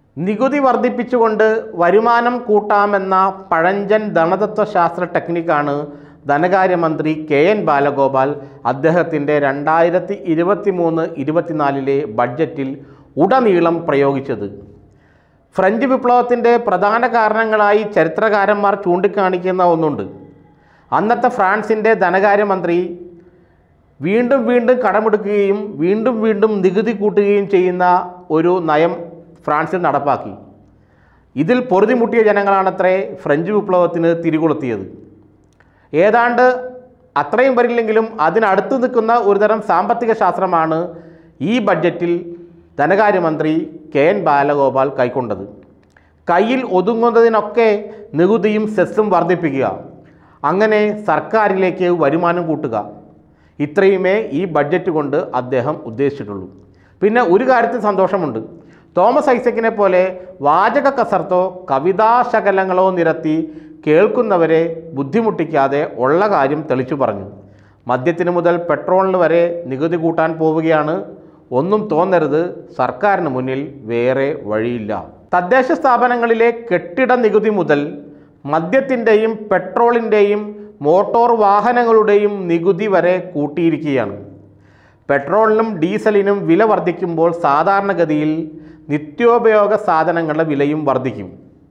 നികുതി വർദ്ധിപ്പിച്ചുകൊണ്ട് വരുമാനം കൂട്ടാമെന്ന പഴഞ്ചൻ ധനതത്വശാസ്ത്ര ടെക്നിക്കാണ് ധനകാര്യമന്ത്രി കെ എൻ ബാലഗോപാൽ അദ്ദേഹത്തിൻ്റെ രണ്ടായിരത്തി ഇരുപത്തി മൂന്ന് ഇരുപത്തിനാലിലെ ബഡ്ജറ്റിൽ ഉടനീളം പ്രയോഗിച്ചത് ഫ്രഞ്ച് വിപ്ലവത്തിൻ്റെ പ്രധാന കാരണങ്ങളായി ചരിത്രകാരന്മാർ ചൂണ്ടിക്കാണിക്കുന്ന ഒന്നുണ്ട് അന്നത്തെ ഫ്രാൻസിൻ്റെ ധനകാര്യമന്ത്രി വീണ്ടും വീണ്ടും കടമെടുക്കുകയും വീണ്ടും വീണ്ടും നികുതി കൂട്ടുകയും ചെയ്യുന്ന ഒരു നയം ഫ്രാൻസിൽ നടപ്പാക്കി ഇതിൽ പൊറുതിമുട്ടിയ ജനങ്ങളാണത്രേ ഫ്രഞ്ച് വിപ്ലവത്തിന് തിരികൊളുത്തിയത് ഏതാണ്ട് അത്രയും വരില്ലെങ്കിലും അതിനടുത്ത് നിൽക്കുന്ന ഒരുതരം സാമ്പത്തിക ശാസ്ത്രമാണ് ഈ ബഡ്ജറ്റിൽ ധനകാര്യമന്ത്രി കെ എൻ ബാലഗോപാൽ കൈക്കൊണ്ടത് കയ്യിൽ ഒതുങ്ങുന്നതിനൊക്കെ നികുതിയും സെസ്സും വർദ്ധിപ്പിക്കുക അങ്ങനെ സർക്കാരിലേക്ക് വരുമാനം കൂട്ടുക ഇത്രയുമേ ഈ ബഡ്ജറ്റ് കൊണ്ട് അദ്ദേഹം ഉദ്ദേശിച്ചിട്ടുള്ളൂ പിന്നെ ഒരു കാര്യത്തിൽ സന്തോഷമുണ്ട് തോമസ് ഐസക്കിനെ പോലെ വാചക കസർത്തോ കവിതാശകലങ്ങളോ നിരത്തി കേൾക്കുന്നവരെ ബുദ്ധിമുട്ടിക്കാതെ ഉള്ള കാര്യം തെളിച്ചു പറഞ്ഞു മദ്യത്തിന് മുതൽ പെട്രോളിന് വരെ നികുതി കൂട്ടാൻ പോവുകയാണ് ഒന്നും തോന്നരുത് സർക്കാരിന് മുന്നിൽ വേറെ വഴിയില്ല തദ്ദേശ സ്ഥാപനങ്ങളിലെ കെട്ടിട നികുതി മുതൽ മദ്യത്തിൻ്റെയും പെട്രോളിൻ്റെയും മോട്ടോർ വാഹനങ്ങളുടെയും നികുതി വരെ കൂട്ടിയിരിക്കുകയാണ് പെട്രോളിനും ഡീസലിനും വില വർദ്ധിക്കുമ്പോൾ സാധാരണഗതിയിൽ നിത്യോപയോഗ സാധനങ്ങളുടെ വിലയും വർദ്ധിക്കും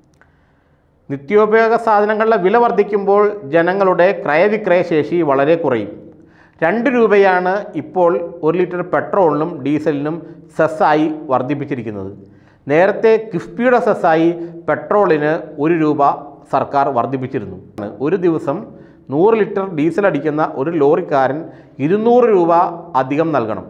നിത്യോപയോഗ സാധനങ്ങളുടെ വില വർദ്ധിക്കുമ്പോൾ ജനങ്ങളുടെ ക്രയവിക്രയ ശേഷി വളരെ കുറയും രണ്ട് രൂപയാണ് ഇപ്പോൾ ഒരു ലിറ്റർ പെട്രോളിനും ഡീസലിനും സെസ്സായി വർദ്ധിപ്പിച്ചിരിക്കുന്നത് നേരത്തെ കിഫ്ബിയുടെ സെസ്സായി പെട്രോളിന് ഒരു രൂപ സർക്കാർ വർദ്ധിപ്പിച്ചിരുന്നു ഒരു ദിവസം നൂറ് ലിറ്റർ ഡീസൽ അടിക്കുന്ന ഒരു ലോറിക്കാരൻ ഇരുന്നൂറ് രൂപ അധികം നൽകണം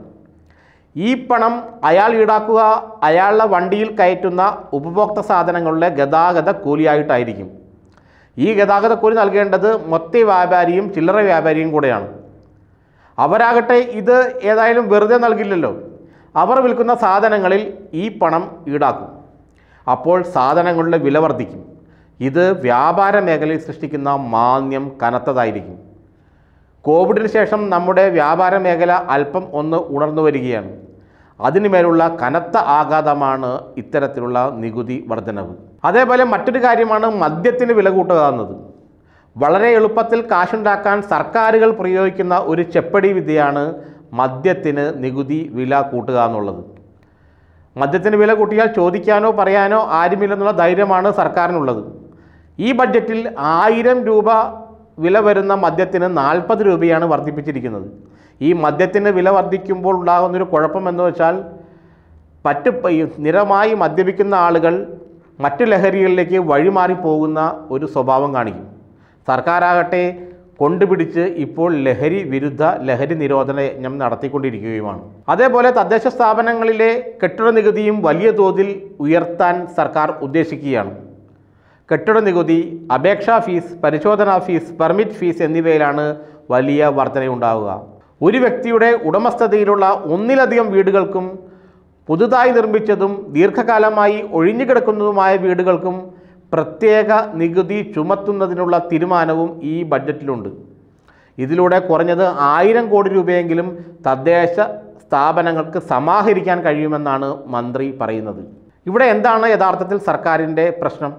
ഈ പണം അയാൾ ഈടാക്കുക അയാളുടെ വണ്ടിയിൽ കയറ്റുന്ന ഉപഭോക്തൃ സാധനങ്ങളുടെ ഗതാഗത കൂലിയായിട്ടായിരിക്കും ഈ ഗതാഗത കൂലി നൽകേണ്ടത് മൊത്ത വ്യാപാരിയും ചില്ലറ വ്യാപാരിയും കൂടെയാണ് അവരാകട്ടെ ഇത് ഏതായാലും വെറുതെ നൽകില്ലല്ലോ അവർ വിൽക്കുന്ന സാധനങ്ങളിൽ ഈ പണം ഈടാക്കും അപ്പോൾ സാധനങ്ങളുടെ വില വർദ്ധിക്കും ഇത് വ്യാപാര മേഖലയിൽ സൃഷ്ടിക്കുന്ന മാന്യം കനത്തതായിരിക്കും കോവിഡിന് ശേഷം നമ്മുടെ വ്യാപാര മേഖല അല്പം ഒന്ന് ഉണർന്നു വരികയാണ് അതിനുമേലുള്ള കനത്ത ആഘാതമാണ് ഇത്തരത്തിലുള്ള നികുതി വർധനവ് അതേപോലെ മറ്റൊരു കാര്യമാണ് മദ്യത്തിന് വില കൂട്ടുക എന്നത് വളരെ എളുപ്പത്തിൽ കാശുണ്ടാക്കാൻ സർക്കാരുകൾ പ്രയോഗിക്കുന്ന ഒരു ചെപ്പടി വിദ്യയാണ് മദ്യത്തിന് നികുതി വില കൂട്ടുക എന്നുള്ളത് മദ്യത്തിന് വില കൂട്ടിയാൽ ചോദിക്കാനോ പറയാനോ ആരുമില്ലെന്നുള്ള ധൈര്യമാണ് സർക്കാരിനുള്ളത് ഈ ബഡ്ജറ്റിൽ ആയിരം രൂപ വില വരുന്ന മദ്യത്തിന് നാൽപ്പത് രൂപയാണ് വർദ്ധിപ്പിച്ചിരിക്കുന്നത് ഈ മദ്യത്തിന് വില വർദ്ധിക്കുമ്പോൾ ഉണ്ടാകുന്നൊരു കുഴപ്പമെന്ന് വെച്ചാൽ പറ്റു നിരമായി മദ്യപിക്കുന്ന ആളുകൾ മറ്റു ലഹരികളിലേക്ക് വഴിമാറി പോകുന്ന ഒരു സ്വഭാവം കാണിക്കും സർക്കാരാകട്ടെ കൊണ്ടുപിടിച്ച് ഇപ്പോൾ ലഹരി വിരുദ്ധ ലഹരി നിരോധന യജ്ഞം നടത്തിക്കൊണ്ടിരിക്കുകയുമാണ് അതേപോലെ തദ്ദേശ സ്ഥാപനങ്ങളിലെ കെട്ടിട നികുതിയും വലിയ തോതിൽ ഉയർത്താൻ സർക്കാർ ഉദ്ദേശിക്കുകയാണ് കെട്ടിട നികുതി അപേക്ഷാ ഫീസ് പരിശോധനാ ഫീസ് പെർമിറ്റ് ഫീസ് എന്നിവയിലാണ് വലിയ വർധനയുണ്ടാവുക ഒരു വ്യക്തിയുടെ ഉടമസ്ഥതയിലുള്ള ഒന്നിലധികം വീടുകൾക്കും പുതുതായി നിർമ്മിച്ചതും ദീർഘകാലമായി ഒഴിഞ്ഞുകിടക്കുന്നതുമായ വീടുകൾക്കും പ്രത്യേക നികുതി ചുമത്തുന്നതിനുള്ള തീരുമാനവും ഈ ബഡ്ജറ്റിലുണ്ട് ഇതിലൂടെ കുറഞ്ഞത് ആയിരം കോടി രൂപയെങ്കിലും തദ്ദേശ സ്ഥാപനങ്ങൾക്ക് സമാഹരിക്കാൻ കഴിയുമെന്നാണ് മന്ത്രി പറയുന്നത് ഇവിടെ എന്താണ് യഥാർത്ഥത്തിൽ സർക്കാരിൻ്റെ പ്രശ്നം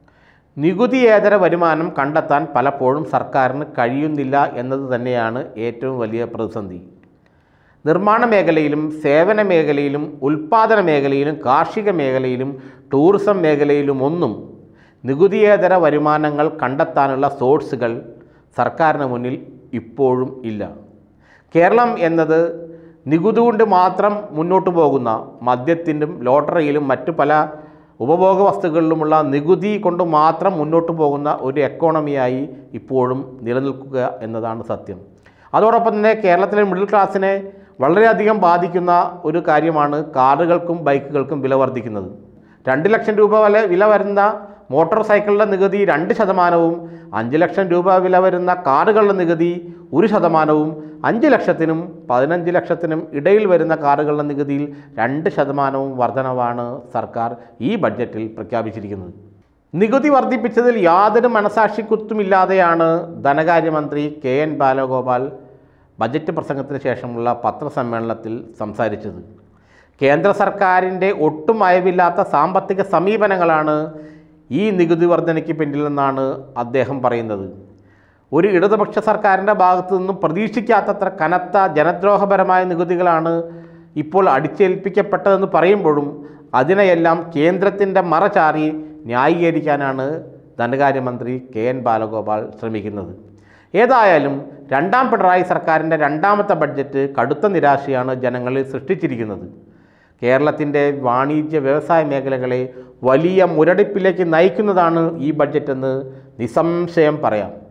നികുതിയേതര വരുമാനം കണ്ടെത്താൻ പലപ്പോഴും സർക്കാരിന് കഴിയുന്നില്ല എന്നത് തന്നെയാണ് ഏറ്റവും വലിയ പ്രതിസന്ധി നിർമ്മാണ മേഖലയിലും സേവന മേഖലയിലും ഉൽപ്പാദന മേഖലയിലും കാർഷിക മേഖലയിലും ടൂറിസം മേഖലയിലും ഒന്നും നികുതിയേതര വരുമാനങ്ങൾ കണ്ടെത്താനുള്ള സോഴ്സുകൾ സർക്കാരിന് മുന്നിൽ ഇപ്പോഴും ഇല്ല കേരളം എന്നത് നികുതി കൊണ്ട് മാത്രം മുന്നോട്ട് പോകുന്ന മദ്യത്തിനും ലോട്ടറിയിലും മറ്റു പല ഉപഭോഗ വസ്തുക്കളിലുമുള്ള നികുതി കൊണ്ട് മാത്രം മുന്നോട്ട് പോകുന്ന ഒരു എക്കോണമിയായി ഇപ്പോഴും നിലനിൽക്കുക എന്നതാണ് സത്യം അതോടൊപ്പം തന്നെ കേരളത്തിലെ മിഡിൽ ക്ലാസ്സിനെ വളരെയധികം ബാധിക്കുന്ന ഒരു കാര്യമാണ് കാറുകൾക്കും ബൈക്കുകൾക്കും വില വർദ്ധിക്കുന്നത് രണ്ട് ലക്ഷം രൂപ വില വില വരുന്ന മോട്ടോർ സൈക്കിളിൻ്റെ നികുതി രണ്ട് ശതമാനവും അഞ്ച് ലക്ഷം രൂപ വില വരുന്ന കാറുകളുടെ നികുതി ഒരു ശതമാനവും അഞ്ച് ലക്ഷത്തിനും പതിനഞ്ച് ലക്ഷത്തിനും ഇടയിൽ വരുന്ന കാറുകളുടെ നികുതിയിൽ രണ്ട് ശതമാനവും വർധനവാണ് സർക്കാർ ഈ ബഡ്ജറ്റിൽ പ്രഖ്യാപിച്ചിരിക്കുന്നത് നികുതി വർദ്ധിപ്പിച്ചതിൽ യാതൊരു മനസാക്ഷിക്കുത്തുമില്ലാതെയാണ് ധനകാര്യമന്ത്രി കെ എൻ ബാലഗോപാൽ ബജറ്റ് പ്രസംഗത്തിന് ശേഷമുള്ള പത്രസമ്മേളനത്തിൽ സംസാരിച്ചത് കേന്ദ്ര സർക്കാരിൻ്റെ ഒട്ടും അയവില്ലാത്ത സാമ്പത്തിക സമീപനങ്ങളാണ് ഈ നികുതി വർധനയ്ക്ക് പിന്നിലെന്നാണ് അദ്ദേഹം പറയുന്നത് ഒരു ഇടതുപക്ഷ സർക്കാരിൻ്റെ ഭാഗത്തു നിന്നും പ്രതീക്ഷിക്കാത്തത്ര കനത്ത ജനദ്രോഹപരമായ നികുതികളാണ് ഇപ്പോൾ അടിച്ചേൽപ്പിക്കപ്പെട്ടതെന്ന് പറയുമ്പോഴും അതിനെയെല്ലാം കേന്ദ്രത്തിൻ്റെ മറചാരി ന്യായീകരിക്കാനാണ് ധനകാര്യമന്ത്രി കെ എൻ ബാലഗോപാൽ ശ്രമിക്കുന്നത് ഏതായാലും രണ്ടാം പിണറായി സർക്കാരിൻ്റെ രണ്ടാമത്തെ ബഡ്ജറ്റ് കടുത്ത നിരാശയാണ് ജനങ്ങളിൽ സൃഷ്ടിച്ചിരിക്കുന്നത് കേരളത്തിൻ്റെ വാണിജ്യ വ്യവസായ മേഖലകളെ വലിയ മുരടിപ്പിലേക്ക് നയിക്കുന്നതാണ് ഈ ബഡ്ജറ്റെന്ന് നിസ്സംശയം പറയാം